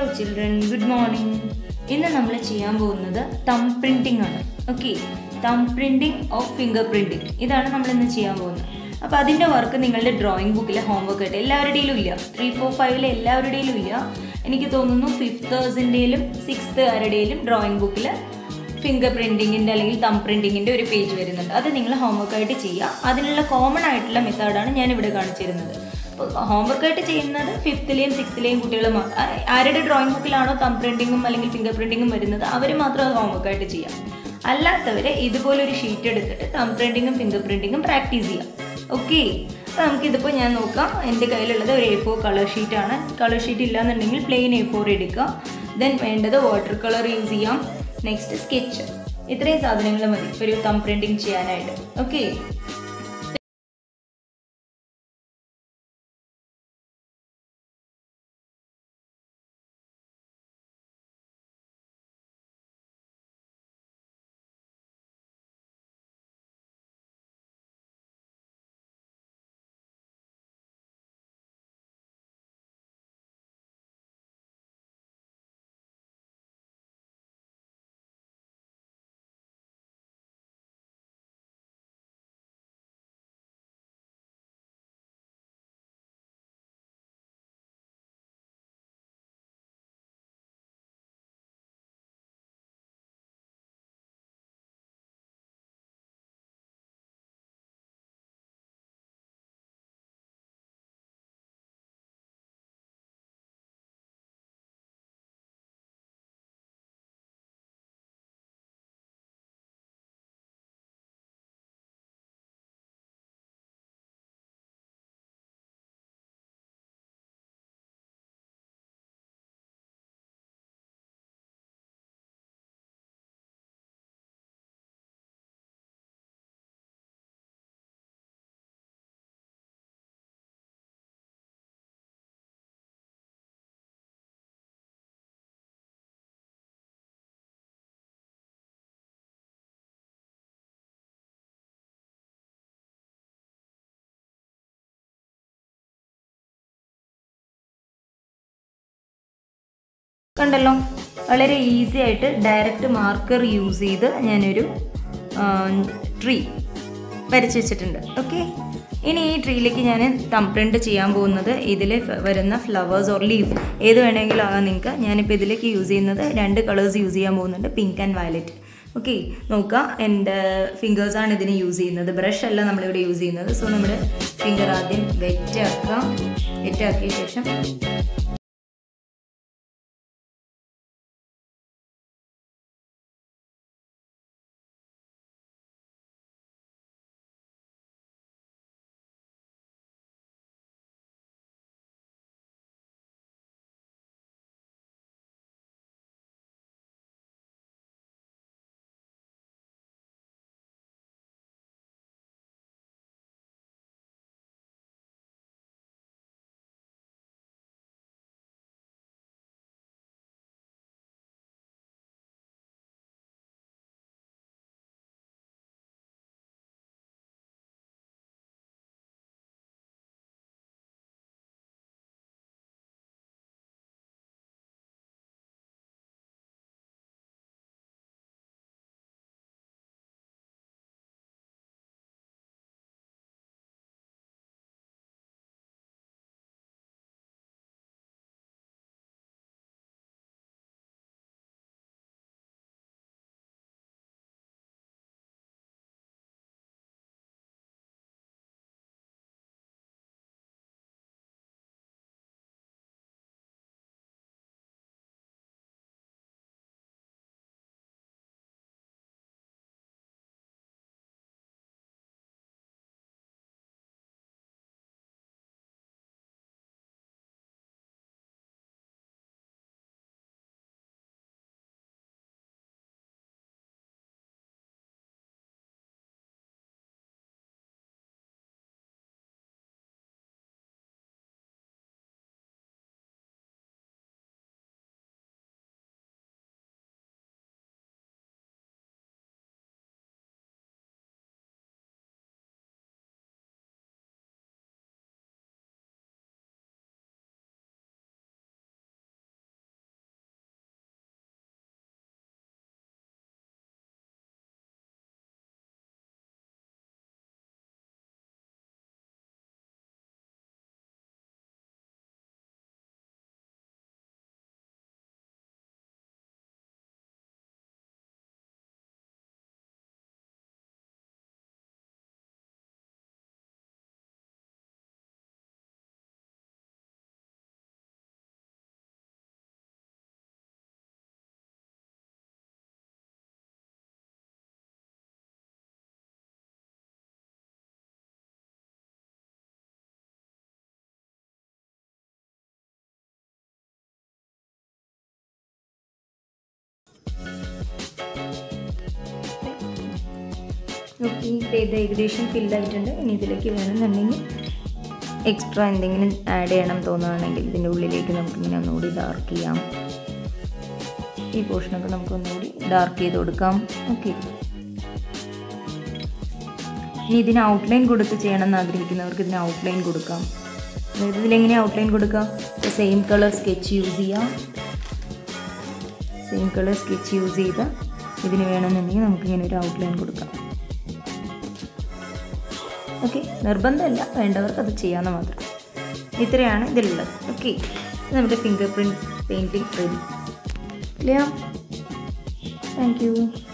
hello children good morning ഇന്ന് നമ്മൾ ചെയ്യാൻ പോകുന്നത് തം പ്രിൻറ്റിംഗ് ആണ് ഓക്കെ തം പ്രിൻറ്റിംഗ് ഓഫ് ഫിംഗർ പ്രിൻറ്റിംഗ് ഇതാണ് നമ്മൾ ഇന്ന് ചെയ്യാൻ പോകുന്നത് അപ്പോൾ അതിൻ്റെ വർക്ക് നിങ്ങളുടെ ഡ്രോയിങ് ബുക്കിലെ ഹോംവർക്ക് ആയിട്ട് എല്ലാവരുടെയിലും ഇല്ല ത്രീ ഫോർ ഫൈവിലെ എല്ലാവരുടെയിലും ഇല്ല എനിക്ക് തോന്നുന്നു ഫിഫ്ത്തേഴ്സിൻ്റെയിലും സിക്സ്ത്തുകാരുടെയിലും ഡ്രോയിങ് ബുക്കിൽ ഫിംഗർ പ്രിൻറ്റിങ്ങിൻ്റെ അല്ലെങ്കിൽ തം പ്രിൻറ്റിങ്ങിൻ്റെ ഒരു പേജ് വരുന്നുണ്ട് അത് നിങ്ങൾ ഹോംവർക്കായിട്ട് ചെയ്യുക അതിനുള്ള കോമൺ ആയിട്ടുള്ള മെത്തേഡാണ് ഞാൻ ഇവിടെ കാണിച്ചിരുന്നത് അപ്പോൾ ഹോംവർക്കായിട്ട് ചെയ്യുന്നത് ഫിഫ്ത്തിലെയും സിക്സ്ത്തിലെയും കുട്ടികൾ മാ- ആ- ആരുടെ ഡ്രോയിങ് ബുക്കിലാണോ തം പ്രിൻറ്റിങ്ങും അല്ലെങ്കിൽ ഫിംഗർ പ്രിൻറ്റിങ്ങും വരുന്നത് അവർ മാത്രം അത് ഹോംവർക്കായിട്ട് ചെയ്യാം അല്ലാത്തവരെ ഇതുപോലൊരു ഷീറ്റ് എടുത്തിട്ട് തം പ്രിൻറ്റിങ്ങും ഫിംഗർ പ്രിൻറ്റിങ്ങും പ്രാക്ടീസ് ചെയ്യാം ഓക്കെ അപ്പോൾ നമുക്കിതിപ്പോൾ ഞാൻ നോക്കാം എൻ്റെ കയ്യിലുള്ളത് ഒരു എ ഫോർ കളർ ഷീറ്റാണ് കളർ ഷീറ്റ് ഇല്ലാന്നുണ്ടെങ്കിൽ പ്ലെയിൻ എ ഫോർ എടുക്കുക ദെൻ വേണ്ടത് വാട്ടർ കളർ യൂസ് ചെയ്യാം നെക്സ്റ്റ് സ്കെച്ച് ഇത്രയും സാധനങ്ങൾ മതി ഒരു തം പ്രിൻറ്റിങ് ചെയ്യാനായിട്ട് ഓക്കെ കണ്ടല്ലോ വളരെ ഈസി ആയിട്ട് ഡയറക്റ്റ് മാർക്കർ യൂസ് ചെയ്ത് ഞാനൊരു ട്രീ വരച്ച് വെച്ചിട്ടുണ്ട് ഓക്കെ ഇനി ഈ ട്രീയിലേക്ക് ഞാൻ തം പ്രിൻ്റ് ചെയ്യാൻ പോകുന്നത് ഇതിൽ വരുന്ന ഫ്ലവേഴ്സ് ഓർ ലീഫ് ഏത് വേണമെങ്കിലും ആകാം നിങ്ങൾക്ക് ഞാനിപ്പോൾ ഇതിലേക്ക് യൂസ് ചെയ്യുന്നത് രണ്ട് കളേഴ്സ് യൂസ് ചെയ്യാൻ പോകുന്നുണ്ട് പിങ്ക് ആൻഡ് വയലറ്റ് ഓക്കെ നോക്കുക എൻ്റെ ഫിംഗേഴ്സാണ് ഇതിന് യൂസ് ചെയ്യുന്നത് ബ്രഷ് അല്ല നമ്മളിവിടെ യൂസ് ചെയ്യുന്നത് സോ നമ്മുടെ ഫിംഗർ ആദ്യം വെറ്റ് ആക്കാം വെറ്റ് ആക്കിയ ശേഷം ഓക്കെ ഇപ്പോൾ ഇത് ഏകദേശം ഫില്ലായിട്ടുണ്ട് ഇനി ഇതിലേക്ക് വേണമെന്നുണ്ടെങ്കിൽ എക്സ്ട്രാ എന്തെങ്കിലും ആഡ് ചെയ്യണം തോന്നുകയാണെങ്കിൽ ഇതിൻ്റെ ഉള്ളിലേക്ക് നമുക്കിങ്ങനെ ഒന്നുകൂടി ഡാർക്ക് ചെയ്യാം ഈ പോർഷനൊക്കെ നമുക്ക് ഒന്നുകൂടി ഡാർക്ക് ചെയ്ത് കൊടുക്കാം ഓക്കെ ഇനി ഇതിന് ഔട്ട്ലൈൻ കൊടുത്ത് ചെയ്യണം എന്ന് ആഗ്രഹിക്കുന്നവർക്ക് ഇതിന് ഔട്ട്ലൈൻ കൊടുക്കാം അതായത് ഇതിലെങ്ങനെ ഔട്ട്ലൈൻ കൊടുക്കാം സെയിം കളർ സ്കെച്ച് യൂസ് ചെയ്യാം സെയിം കളർ സ്കെച്ച് യൂസ് ചെയ്ത് ഇതിന് വേണമെന്നുണ്ടെങ്കിൽ നമുക്കിങ്ങനെ ഒരു ഔട്ട്ലൈൻ കൊടുക്കാം ഓക്കെ നിർബന്ധമല്ല വേണ്ടവർക്ക് അത് ചെയ്യാമെന്ന് മാത്രം ഇത്രയാണ് ഇതിലുള്ളത് ഓക്കെ നമ്മുടെ ഫിംഗർ പ്രിൻറ്റ് പെയിൻറ്റിങ് റെഡി ഇല്ലയോ താങ്ക് യു